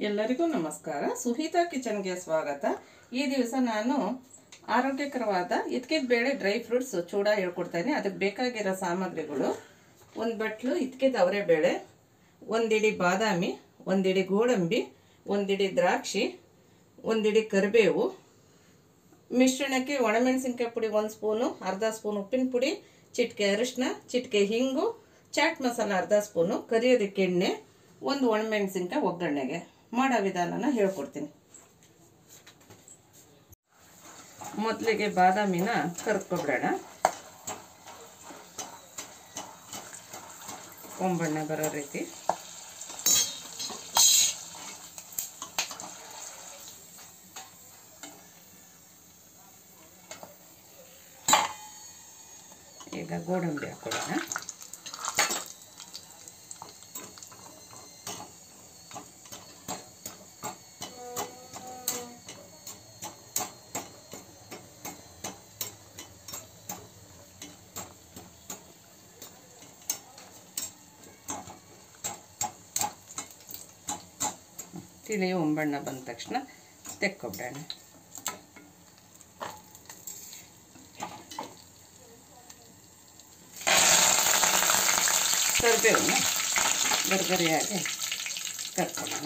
ಎಲ್ಲರಿಗೂ ನಮಸ್ಕಾರ ಸುಹಿತಾ ಕಿಚನ್ಗೆ ಸ್ವಾಗತ ಈ ದಿವಸ ನಾನು ಆರೋಗ್ಯಕರವಾದ ಇದ್ಕಿದ ಬೇಳೆ ಡ್ರೈ ಫ್ರೂಟ್ಸ್ ಚೂಡ ಹೇಳ್ಕೊಡ್ತೇನೆ ಅದಕ್ಕೆ ಬೇಕಾಗಿರೋ ಸಾಮಗ್ರಿಗಳು ಒಂದು ಬಟ್ಲು ಇದ್ಕಿದ ಅವರೆಬೇಳೆ ಒಂದಿಡಿ ಬಾದಾಮಿ ಒಂದಿಡಿ ಗೋಡಂಬಿ ಒಂದಿಡಿ ದ್ರಾಕ್ಷಿ ಒಂದಿಡಿ ಕರಿಬೇವು ಮಿಶ್ರಣಕ್ಕೆ ಒಣಮೆಣಸಿನ್ಕಾಯಿ ಪುಡಿ ಒಂದು ಸ್ಪೂನು ಅರ್ಧ ಸ್ಪೂನ್ ಉಪ್ಪಿನ ಪುಡಿ ಚಿಟಿಕೆ ಅರಿಶಿನ ಚಿಟಿಕೆ ಹಿಂಗು ಚಾಟ್ ಮಸಾಲ ಅರ್ಧ ಸ್ಪೂನು ಕರಿಯೋದಕ್ಕೆ ಎಣ್ಣೆ ಒಂದು ಒಣಮೆಣಸಿನ್ಕಾಯಿ ಒಗ್ಗರಣೆಗೆ ಮಾಡೋ ವಿಧಾನನ ಹೇಳ್ಕೊಡ್ತೀನಿ ಮೊದಲಿಗೆ ಬಾದಾಮಿನ ಕರ್ಕೊಬಿಡೋಣ ಕೊಂಬಣ್ಣ ಬರೋ ರೀತಿ ಈಗ ಗೋಡಂಬಿ ಹಾಕೊಳ್ಳೋಣ ತಿಳಿ ಒಂಬಣ್ಣ ಬಂದ ತಕ್ಷಣ ತೆಕ್ಕೊಬಿಡೋಣ ಕರಿಬೇವನ್ನ ಗರ್ಗರಿಯಾಗಿ ಕರ್ಕೊಳ್ಳೋಣ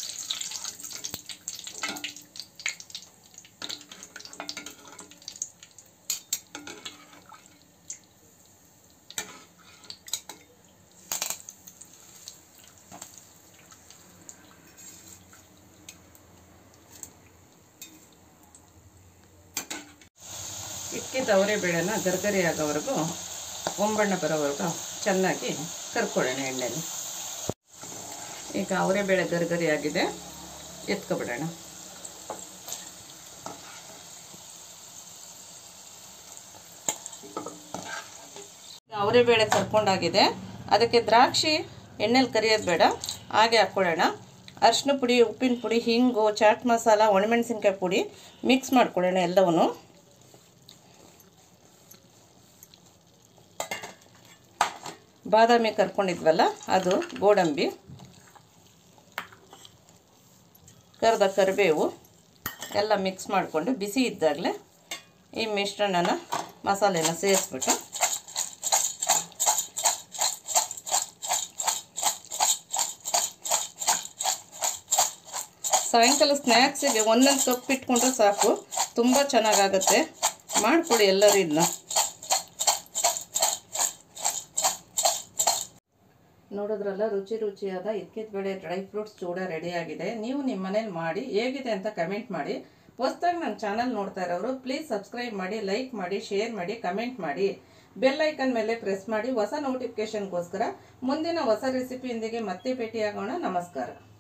ಇಕ್ಕಿದ ಅವರೆ ಬೇಳೆನ ಗರ್ಗರಿ ಆಗೋವರೆಗೂ ಒಂಬಣ್ಣ ಬರೋವರೆಗೂ ಚೆನ್ನಾಗಿ ಕರ್ಕೊಳ್ಳೋಣ ಎಣ್ಣೆಲಿ ಈಗ ಅವರೆ ಬೇಳೆ ಗರ್ಗರಿ ಆಗಿದೆ ಎತ್ಕೊಬಿಡೋಣ ಅವರೆ ಬೇಳೆ ಕರ್ಕೊಂಡಾಗಿದೆ ಅದಕ್ಕೆ ದ್ರಾಕ್ಷಿ ಎಣ್ಣೆಲಿ ಕರಿಯೋದು ಬೇಡ ಹಾಗೆ ಹಾಕ್ಕೊಳ್ಳೋಣ ಅರಿಶಿನ ಪುಡಿ ಉಪ್ಪಿನ ಪುಡಿ ಹಿಂಗು ಚಾಟ್ ಮಸಾಲ ಒಣಮೆಣಸಿನ್ಕಾಯಿ ಪುಡಿ ಮಿಕ್ಸ್ ಮಾಡ್ಕೊಳ್ಳೋಣ ಎಲ್ಲವನ್ನು ಬಾದಾಮಿ ಕರ್ಕೊಂಡಿದ್ವಲ್ಲ ಅದು ಗೋಡಂಬಿ ಕರ್ದ ಕರಿಬೇವು ಎಲ್ಲ ಮಿಕ್ಸ್ ಮಾಡಿಕೊಂಡು ಬಿಸಿ ಇದ್ದಾಗಲೇ ಈ ಮಿಶ್ರಣನ ಮಸಾಲೆನ ಸೇರಿಸ್ಬಿಟ್ಟು ಸಾಯಂಕಾಲ ಸ್ನ್ಯಾಕ್ಸಿಗೆ ಒಂದೊಂದು ಕಪ್ ಇಟ್ಕೊಂಡ್ರೆ ಸಾಕು ತುಂಬ ಚೆನ್ನಾಗಾಗತ್ತೆ ಮಾಡಿಕೊಡಿ ಎಲ್ಲರೂ ಇದನ್ನ ನೋಡಿದ್ರಲ್ಲ ರುಚಿ ರುಚಿಯಾದ ಇದ್ಕಿದ ಬೇಳೆ ಡ್ರೈ ಫ್ರೂಟ್ಸ್ ಚೂಡ ರೆಡಿಯಾಗಿದೆ ನೀವು ನಿಮ್ಮ ಮನೇಲಿ ಮಾಡಿ ಹೇಗಿದೆ ಅಂತ ಕಮೆಂಟ್ ಮಾಡಿ ಹೊಸ್ದಾಗಿ ನನ್ನ ಚಾನಲ್ ನೋಡ್ತಾ ಇರೋರು ಪ್ಲೀಸ್ ಸಬ್ಸ್ಕ್ರೈಬ್ ಮಾಡಿ ಲೈಕ್ ಮಾಡಿ ಶೇರ್ ಮಾಡಿ ಕಮೆಂಟ್ ಮಾಡಿ ಬೆಲ್ ಐಕನ್ ಮೇಲೆ ಪ್ರೆಸ್ ಮಾಡಿ ಹೊಸ ನೋಟಿಫಿಕೇಶನ್ಗೋಸ್ಕರ ಮುಂದಿನ ಹೊಸ ರೆಸಿಪಿಯೊಂದಿಗೆ ಮತ್ತೆ ಭೇಟಿಯಾಗೋಣ ನಮಸ್ಕಾರ